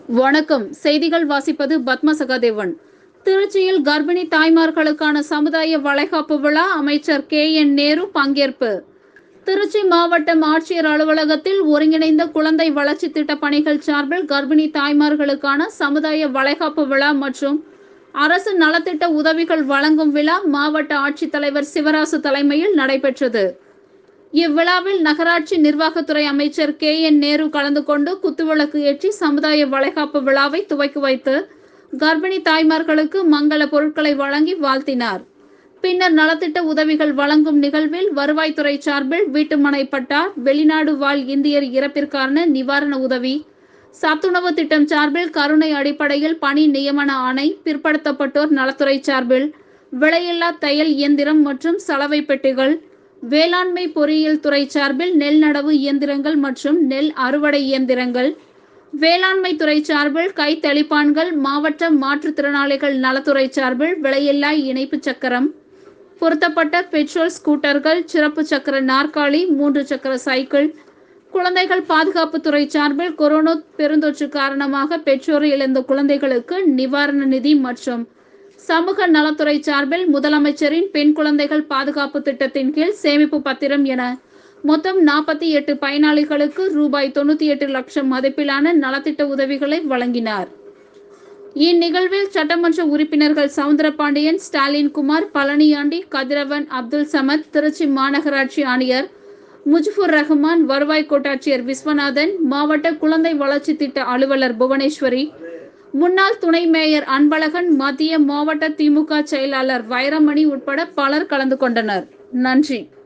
வணக்கம் செய்திகள் வாசிப்பது பத்ம சகாதேவன் திருச்சியில் கர்ப்பிணி தாய்மார்களுக்கான சமுதாய வளைகாப்பு விழா அமைச்சர் கே என் நேரு பங்கேற்பு திருச்சி மாவட்டம் ஆட்சியர் அலுவலகத்தில் ஒருங்கிணைந்த குழந்தை வளர்ச்சி திட்ட பணிகள் சார்பில் கர்ப்பிணி தாய்மார்களுக்கான சமுதாய வளைகாப்பு விழா மற்றும் அரசு நலத்திட்ட உதவிகள் வழங்கும் விழா மாவட்ட ஆட்சித்தலைவர் சிவராசு தலைமையில் நடைபெற்றது இவ்விழாவில் நகராட்சி நிர்வாகத்துறை அமைச்சர் கே என் நேரு கலந்து கொண்டு குத்துவிளக்கு ஏற்றி சமுதாய வளைகாப்பு விழாவை துவக்கி வைத்து கர்ப்பிணி தாய்மார்களுக்கு மங்கள பொருட்களை வழங்கி வாழ்த்தினார் பின்னர் நலத்திட்ட உதவிகள் வழங்கும் நிகழ்வில் வருவாய்த்துறை சார்பில் வீட்டுமனை பட்டா வெளிநாடு வாழ் இந்தியர் இறப்பிற்கான நிவாரண உதவி சத்துணவு திட்டம் சார்பில் கருணை அடிப்படையில் பணி நியமன ஆணை பிற்படுத்தப்பட்டோர் நலத்துறை சார்பில் விலையில்லா தையல் இயந்திரம் மற்றும் சலவை பெட்டிகள் வேளாண்மை பொறியியல் துறை சார்பில் நெல் நடவு இயந்திரங்கள் மற்றும் நெல் அறுவடை இயந்திரங்கள் வேளாண்மை துறை சார்பில் கை தெளிப்பான்கள் மாவட்ட மாற்றுத்திறனாளிகள் நலத்துறை சார்பில் விலையில்லா இணைப்பு சக்கரம் பொருத்தப்பட்ட பெட்ரோல் ஸ்கூட்டர்கள் சிறப்பு சக்கர நாற்காலி மூன்று சக்கர சைக்கிள் குழந்தைகள் பாதுகாப்புத்துறை சார்பில் கொரோனா பெருந்தொற்று காரணமாக பெற்றோர் இழந்த குழந்தைகளுக்கு நிவாரண நிதி மற்றும் சமூக நலத்துறை சார்பில் முதலமைச்சரின் பெண் குழந்தைகள் பாதுகாப்பு திட்டத்தின் கீழ் சேமிப்பு பத்திரம் என மொத்தம் நாற்பத்தி எட்டு பயனாளிகளுக்கு ரூபாய் தொண்ணூத்தி எட்டு லட்சம் மதிப்பிலான நலத்திட்ட உதவிகளை வழங்கினார் இந்நிகழ்வில் சட்டமன்ற உறுப்பினர்கள் சவுந்தரபாண்டியன் ஸ்டாலின் குமார் பழனியாண்டி கதிரவன் அப்துல் சமத் திருச்சி மாநகராட்சி ஆணையர் முஜ்புர் ரஹ்மான் வருவாய் கோட்டாட்சியர் விஸ்வநாதன் மாவட்ட குழந்தை வளர்ச்சி திட்ட அலுவலர் புவனேஸ்வரி முன்னாள் துணை மேயர் அன்பழகன் மத்திய மாவட்ட திமுக செயலாளர் வைரமணி உட்பட பலர் கலந்து கொண்டனர் நன்றி